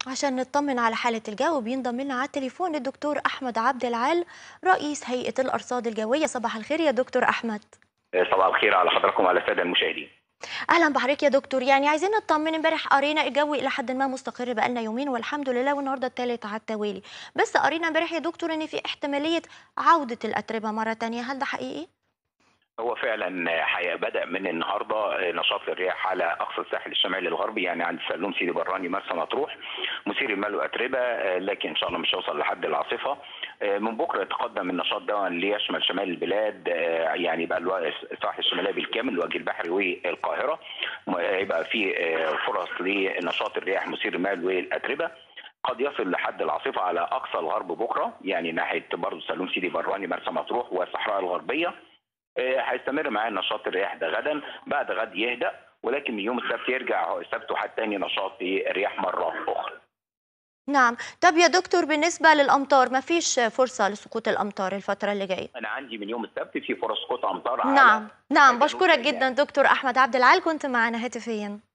عشان نطمن على حالة الجو بينضم لنا على التليفون الدكتور أحمد عبد العال رئيس هيئة الأرصاد الجوية صباح الخير يا دكتور أحمد صباح الخير على حضراتكم وعلى الساده المشاهدين. أهلا بحضرتك يا دكتور يعني عايزين نطمن امبارح قرينا الجو إلى حد ما مستقر بقالنا يومين والحمد لله والنهارده الثالث على التوالي بس قرينا امبارح يا دكتور إن في احتمالية عودة الأتربة مرة تانية هل ده حقيقي؟ هو فعلا حقيقة بدا من النهارده نشاط الرياح على اقصى الساحل الشمالي الغربي يعني عند سلوم سيدي براني مرسى مطروح مثير المال واتربه لكن ان شاء الله مش هيوصل لحد العاصفه من بكره يتقدم النشاط ده ليشمل شمال البلاد يعني يبقى الساحل الشمالي بالكامل الوجه البحري والقاهره يبقى في فرص لنشاط الرياح مثير المال والاتربه قد يصل لحد العاصفه على اقصى الغرب بكره يعني ناحيه برضه سلوم سيدي براني مرسى مطروح والصحراء الغربيه هيستمر معاه نشاط الرياح ده غدا بعد غد يهدأ ولكن من يوم السبت يرجع السبت وحد تاني نشاط الرياح مرة أخرى نعم طب يا دكتور بالنسبة للأمطار ما فيش فرصة لسقوط الأمطار الفترة اللي جاية أنا عندي من يوم السبت في فرص سقوط أمطار نعم نعم بشكرك جدا دكتور أحمد عبد العال كنت معنا هاتفيا